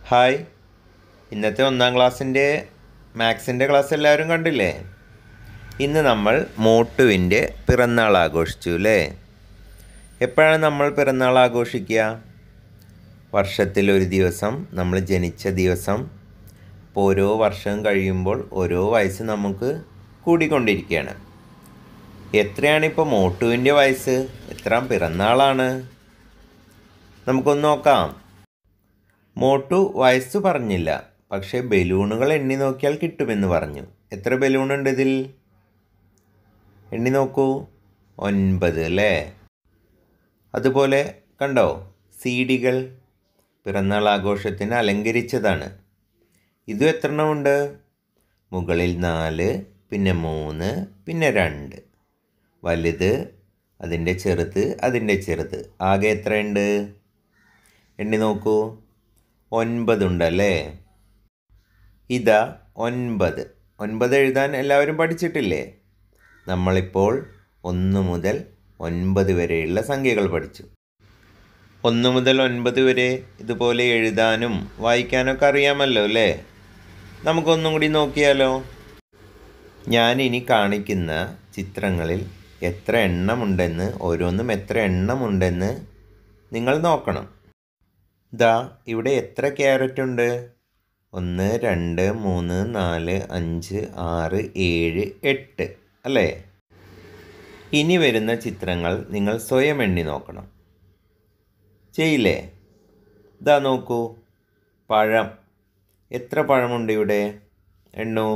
hi ഇന്നത്തെ ഒന്നാം ക്ലാസ്സിൻ്റെ മാത്സിൻ്റെ ക്ലാസ് എല്ലാവരും കണ്ടില്ലേ ഇന്ന് നമ്മൾ മോട്ടുവിൻ്റെ പിറന്നാൾ ആഘോഷിച്ചു അല്ലേ എപ്പോഴാണ് നമ്മൾ പിറന്നാൾ ആഘോഷിക്കുക വർഷത്തിലൊരു ദിവസം നമ്മൾ ജനിച്ച ദിവസം അപ്പോൾ ഓരോ വർഷം കഴിയുമ്പോൾ ഓരോ വയസ്സ് നമുക്ക് കൂടിക്കൊണ്ടിരിക്കുകയാണ് എത്രയാണ് ഇപ്പോൾ മോട്ടുവിൻ്റെ വയസ്സ് എത്ര പിറന്നാളാണ് നമുക്കൊന്ന് നോക്കാം മോട്ടു വയസ്സ് പറഞ്ഞില്ല പക്ഷേ ബലൂണുകൾ എണ്ണി നോക്കിയാൽ കിട്ടുമെന്ന് പറഞ്ഞു എത്ര ബലൂൺ ഉണ്ട് ഇതിൽ എണ്ണി നോക്കൂ ഒൻപത് അല്ലേ അതുപോലെ കണ്ടോ സി ഡികൾ പിറന്നാൾ ആഘോഷത്തിന് അലങ്കരിച്ചതാണ് ഇതും എത്ര എണ്ണമുണ്ട് മുകളിൽ നാല് പിന്നെ മൂന്ന് പിന്നെ രണ്ട് വലുത് അതിൻ്റെ ചെറുത് അതിൻ്റെ ചെറുത് ആകെ എത്രയുണ്ട് എണ്ണി നോക്കൂ ഒൻപതുണ്ടല്ലേ ഇതാ ഒൻപത് ഒൻപത് എഴുതാൻ എല്ലാവരും പഠിച്ചിട്ടില്ലേ നമ്മളിപ്പോൾ ഒന്ന് മുതൽ ഒൻപത് വരെയുള്ള സംഖ്യകൾ പഠിച്ചു ഒന്ന് മുതൽ ഒൻപത് വരെ ഇതുപോലെ എഴുതാനും വായിക്കാനൊക്കെ അറിയാമല്ലോ അല്ലേ നമുക്കൊന്നും കൂടി നോക്കിയാലോ ഞാൻ ഇനി കാണിക്കുന്ന ചിത്രങ്ങളിൽ എത്ര എണ്ണമുണ്ടെന്ന് ഓരോന്നും എത്ര എണ്ണമുണ്ടെന്ന് നിങ്ങൾ നോക്കണം ദാ ഇവിടെ എത്ര ക്യാരറ്റ് ഉണ്ട് ഒന്ന് രണ്ട് മൂന്ന് നാല് അഞ്ച് ആറ് ഏഴ് എട്ട് അല്ലേ ഇനി വരുന്ന ചിത്രങ്ങൾ നിങ്ങൾ സ്വയം എണ്ണി നോക്കണം ചെയ്യില്ലേ ഇതാ നോക്കൂ പഴം എത്ര പഴമുണ്ട് ഇവിടെ എണ്ണു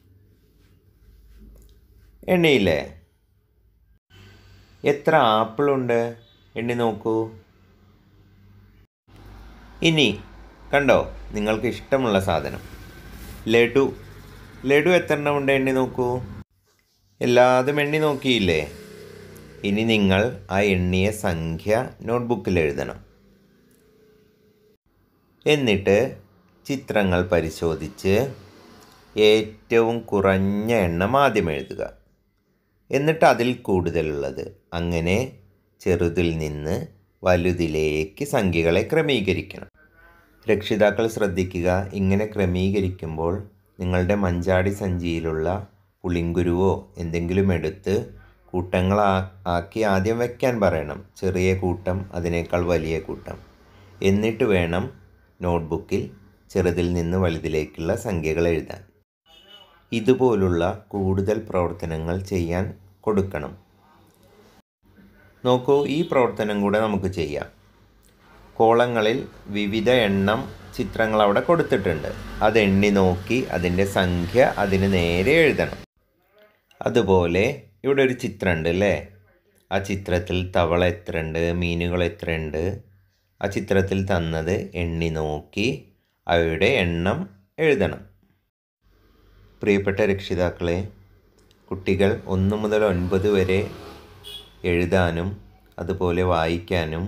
എണ്ണിയില്ലേ എത്ര ആപ്പിളുണ്ട് എണ്ണി നോക്കൂ ഇനി കണ്ടോ നിങ്ങൾക്ക് ഇഷ്ടമുള്ള സാധനം ലഡു ലഡു എത്ര എണ്ണം ഉണ്ട് എണ്ണി നോക്കൂ എല്ലാതും എണ്ണി നോക്കിയില്ലേ ഇനി നിങ്ങൾ ആ എണ്ണിയ സംഖ്യ നോട്ട്ബുക്കിൽ എഴുതണം എന്നിട്ട് ചിത്രങ്ങൾ പരിശോധിച്ച് ഏറ്റവും കുറഞ്ഞ എണ്ണം ആദ്യം എഴുതുക എന്നിട്ട് അതിൽ കൂടുതലുള്ളത് അങ്ങനെ ചെറുതിൽ നിന്ന് വലുതിലേക്ക് സംഖ്യകളെ ക്രമീകരിക്കണം രക്ഷിതാക്കൾ ശ്രദ്ധിക്കുക ഇങ്ങനെ ക്രമീകരിക്കുമ്പോൾ നിങ്ങളുടെ മഞ്ചാടി സഞ്ചിയിലുള്ള പുളിങ്കുരുവോ എന്തെങ്കിലും എടുത്ത് കൂട്ടങ്ങൾ ആക്കി ആദ്യം വയ്ക്കാൻ പറയണം ചെറിയ കൂട്ടം അതിനേക്കാൾ വലിയ കൂട്ടം എന്നിട്ട് വേണം നോട്ട്ബുക്കിൽ ചെറുതിൽ നിന്ന് വലുതിലേക്കുള്ള സംഖ്യകൾ എഴുതാൻ ഇതുപോലുള്ള കൂടുതൽ പ്രവർത്തനങ്ങൾ ചെയ്യാൻ കൊടുക്കണം നോക്കൂ ഈ പ്രവർത്തനം കൂടെ നമുക്ക് ചെയ്യാം കോളങ്ങളിൽ വിവിധ എണ്ണം ചിത്രങ്ങൾ അവിടെ കൊടുത്തിട്ടുണ്ട് അത് എണ്ണി നോക്കി അതിൻ്റെ സംഖ്യ അതിന് നേരെ എഴുതണം അതുപോലെ ഇവിടെ ഒരു ചിത്രമുണ്ട് അല്ലേ ആ ചിത്രത്തിൽ തവള എത്രയുണ്ട് മീനുകൾ എത്രയുണ്ട് ആ ചിത്രത്തിൽ തന്നത് എണ്ണി നോക്കി അവയുടെ എണ്ണം എഴുതണം പ്രിയപ്പെട്ട രക്ഷിതാക്കളെ കുട്ടികൾ ഒന്ന് മുതൽ ഒൻപത് വരെ എഴുതാനും അതുപോലെ വായിക്കാനും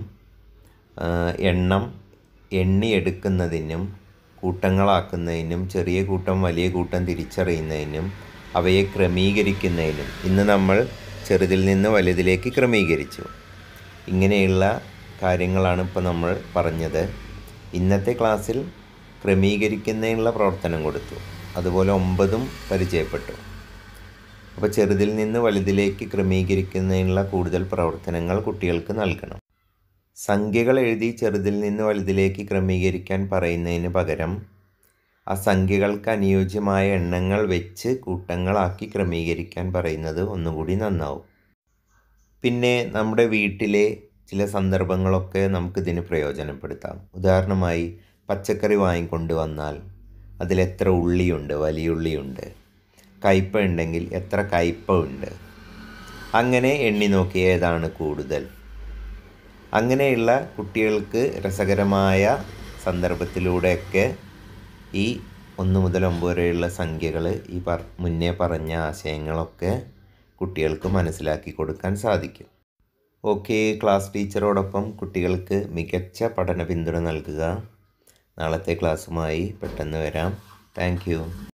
എണ്ണം എണ്ണിയെടുക്കുന്നതിനും കൂട്ടങ്ങളാക്കുന്നതിനും ചെറിയ കൂട്ടം വലിയ കൂട്ടം തിരിച്ചറിയുന്നതിനും അവയെ ക്രമീകരിക്കുന്നതിനും ഇന്ന് നമ്മൾ ചെറുതിൽ നിന്ന് വലുതിലേക്ക് ക്രമീകരിച്ചു ഇങ്ങനെയുള്ള കാര്യങ്ങളാണ് ഇപ്പോൾ നമ്മൾ പറഞ്ഞത് ഇന്നത്തെ ക്ലാസ്സിൽ ക്രമീകരിക്കുന്നതിനുള്ള പ്രവർത്തനം കൊടുത്തു അതുപോലെ ഒമ്പതും പരിചയപ്പെട്ടു അപ്പോൾ ചെറുതിൽ നിന്ന് വലുതിലേക്ക് ക്രമീകരിക്കുന്നതിനുള്ള കൂടുതൽ പ്രവർത്തനങ്ങൾ കുട്ടികൾക്ക് നൽകണം സംഖ്യകൾ എഴുതി ചെറുതിൽ നിന്ന് വലുതിലേക്ക് ക്രമീകരിക്കാൻ പറയുന്നതിന് പകരം ആ സംഖ്യകൾക്ക് അനുയോജ്യമായ എണ്ണങ്ങൾ വെച്ച് കൂട്ടങ്ങളാക്കി ക്രമീകരിക്കാൻ പറയുന്നത് ഒന്നുകൂടി നന്നാവും പിന്നെ നമ്മുടെ വീട്ടിലെ ചില സന്ദർഭങ്ങളൊക്കെ നമുക്കിതിന് പ്രയോജനപ്പെടുത്താം ഉദാഹരണമായി പച്ചക്കറി വാങ്ങിക്കൊണ്ട് വന്നാൽ അതിലെത്ര ഉള്ളിയുണ്ട് വലിയ ഉള്ളിയുണ്ട് കയ്പ ഉണ്ടെങ്കിൽ എത്ര കയ്പ ഉണ്ട് അങ്ങനെ എണ്ണി നോക്കി ഏതാണ് കൂടുതൽ അങ്ങനെയുള്ള കുട്ടികൾക്ക് രസകരമായ സന്ദർഭത്തിലൂടെയൊക്കെ ഈ ഒന്ന് മുതൽ ഒമ്പത് വരെയുള്ള സംഖ്യകൾ ഈ പറ മുന്നേ പറഞ്ഞ ആശയങ്ങളൊക്കെ കുട്ടികൾക്ക് മനസ്സിലാക്കി കൊടുക്കാൻ സാധിക്കും ഓക്കെ ക്ലാസ് ടീച്ചറോടൊപ്പം കുട്ടികൾക്ക് മികച്ച പഠന പിന്തുണ നൽകുക നാളത്തെ ക്ലാസ്സുമായി പെട്ടെന്ന് വരാം താങ്ക്